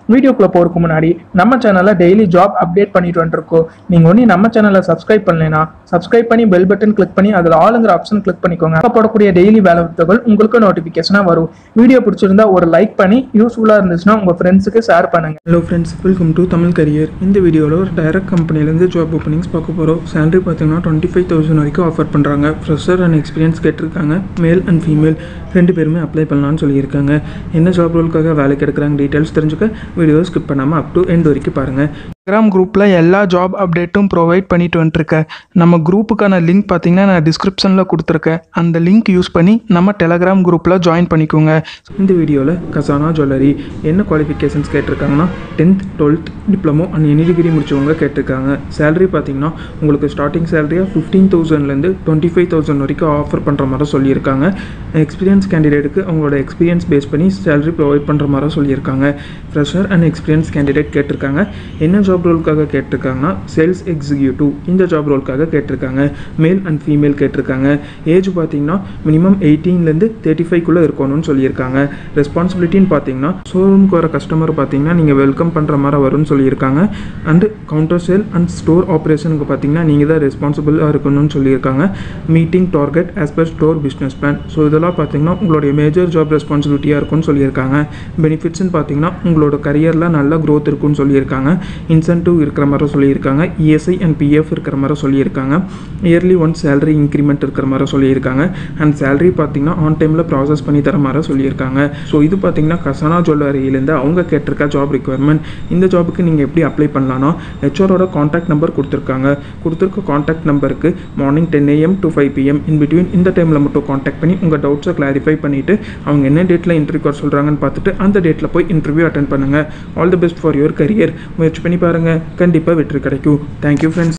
வீடியோக்குள்ள போறதுக்கு முன்னாடி நம்ம சேனல்ல டெய்லி ஜாப் அப்டேட் பண்ணிட்டு வந்துருக்கோம் நீங்க ஒன்றும் நம்ம சேனலை சப்ஸ்கிரைப் பண்ணலைன்னா சப்ஸ்கிரைப் பண்ணி பெல் பட்டன் கிளிக் பண்ணி அதில் ஆளுங்கிற ஆப்ஷன் கிளிக் பண்ணிக்கோங்க அப்போ போடக்கூடிய டெய்லி வேலை தகவல் உங்களுக்கு நோட்டிஃபிகேஷனாக வரும் வீடியோ பிடிச்சிருந்தா ஒரு லைக் பண்ணி யூஸ்ஃபுல்லாக இருந்துச்சுன்னா உங்க ஃப்ரெண்ட்ஸுக்கு ஷேர் பண்ணுங்க hello friends welcome to Tamil career இந்த வீடியோவில் ஒரு டைரக்ட் கம்பெனிலேருந்து ஜாப் ஓப்பனிங்ஸ் பார்க்க போகிறோம் சேலரி பார்த்தீங்கன்னா டுவெண்ட்டி ஃபைவ் தௌசண்ட் வரைக்கும் ஆஃபர் பண்ணுறாங்க ஃப்ரெஷர் அண்ட் எக்ஸ்பீரியன்ஸ் கேட்டிருக்காங்க மேல் அண்ட் ஃபீமேல் ரெண்டு பேருமே அப்ளை பண்ணலாம்னு சொல்லியிருக்காங்க என்ன ஜாப் ரோலுக்காக வேலைக்கு எடுக்கிறாங்க டீட்டெயில்ஸ் தெரிஞ்சுக்க வீடியோ ஸ்கிப் பண்ணாமல் அப் டு எண்ட் வரைக்கும் பாருங்கள் டெலிகிராம் குரூப்பில் எல்லா ஜாப் அப்டேட்டும் ப்ரொவைட் பண்ணிட்டு வந்துருக்கேன் நம்ம குரூப்புக்கான லிங்க் பார்த்தீங்கன்னா நான் டிஸ்கிரிப்ஷனில் கொடுத்துருக்கேன் அந்த லிங்க் யூஸ் பண்ணி நம்ம டெலகிராம் குரூப்பில் ஜாயின் பண்ணிக்கோங்க இந்த வீடியோவில் கசானா ஜுவல்லரி என்ன குவாலிஃபிகேஷன்ஸ் கேட்டிருக்காங்கன்னா tenth twelfth diploma and any degree முடிச்சவங்க கேட்டிருக்காங்க சேலரி பார்த்தீங்கன்னா உங்களுக்கு ஸ்டார்டிங் சேலரியாக ஃபிஃப்டீன் தௌசண்ட்லேருந்து டுவெண்ட்டி ஃபைவ் தௌசண்ட் வரைக்கும் ஆஃபர் பண்ணுற மாதிரி சொல்லியிருக்காங்க எக்ஸ்பீரியன்ஸ் கேண்டிடேட்டுக்கு அவங்களோட எக்ஸ்பீரியன்ஸ் பேஸ் பண்ணி சேலரி ப்ரொவைட் பண்ணுற மாதிரி சொல்லியிருக்காங்க ஃப்ரெஷர் அண்ட் எக்ஸ்பீரியன்ஸ் கேண்டிடேட் கேட்டிருக்காங்க என்ன ஜாப் ரோலுக்காக கேட்டிருக்காங்கன்னா சேல்ஸ் எக்ஸிக்யூட்டிவ் இந்த ஜாப் ரோலுக்காக கேட்டிருக்காங்க மேல் அண்ட் ஃபீமேல் கேட்டிருக்காங்க ஏஜ் பார்த்தீங்கன்னா மினிமம் எயிட்டீன்லேருந்து தேர்ட்டி ஃபைவ்க்குள்ளே இருக்கணும்னு சொல்லியிருக்காங்க ரெஸ்பான்சிபிலிட்டின்னு பார்த்தீங்கன்னா ஷோரூமுக்கு வர கஸ்டமர் பார்த்தீங்கன்னா நீங்கள் வெல்கம் பண்ணுற மாதிரி வரும்னு சொல்லியிருக்காங்க and counter sale and store ஆப்ரேஷனுக்கு பார்த்தீங்கன்னா நீங்கள் தான் ரெஸ்பான்சிபிளாக இருக்கணும்னு சொல்லியிருக்காங்க meeting target as per store business plan so இதெல்லாம் பார்த்தீங்கன்னா உங்களுடைய மேஜர் ஜாப் ரெஸ்பான்சிபிலிட்டியாக இருக்கும்னு சொல்லியிருக்காங்க பெனிஃபிட்ஸ்னு பார்த்தீங்கன்னா உங்களோட கரியரில் நல்ல growth இருக்கும்னு சொல்லியிருக்காங்க இன்சென்டிவ் இருக்கிற மாதிரி சொல்லியிருக்காங்க இஎஸ்ஐ அண்ட் பிஎஃப் இருக்கிற மாதிரி சொல்லியிருக்காங்க இயர்லி ஒன் சேலரி இன்க்ரிமெண்ட் இருக்கிற மாதிரி சொல்லியிருக்காங்க அண்ட் சேலரி பார்த்தீங்கன்னா ஆன் டைமில் ப்ராசஸ் பண்ணி தர மாதிரி சொல்லியிருக்காங்க ஸோ இது பார்த்தீங்கன்னா கசனா ஜுவல்லரியிலேருந்து அவங்க கேட்டிருக்க ஜாப் ரெக்குவயர்மெண்ட் இந்த ஜாபுக்கு நீங்கள் எப்படி அப்ளை பண்ணலாம்னா ஹெச்ஆரோட காண்டாக்ட் நம்பர் கொடுத்துருக்காங்க கொடுத்துருக்க காண்டாக்ட் நம்பருக்கு morning ten AM to five PM in between இந்த டைமில் மட்டும் காண்டாக்ட் பண்ணி உங்கள் டவுட்ஸை கிளாரிஃபை பண்ணிவிட்டு அவங்க என்ன டேட்டில் இன்டர்வியூ வர சொல்கிறாங்கன்னு பார்த்துட்டு அந்த டேட்டில் போய் இன்டர்வியூ அட்டன் பண்ணுங்கள் all the best for your career முயற்சி பண்ணி பாருங்கள் கண்டிப்பாக வெற்றி கிடைக்கும் தேங்க்யூ ஃப்ரெண்ட்ஸ்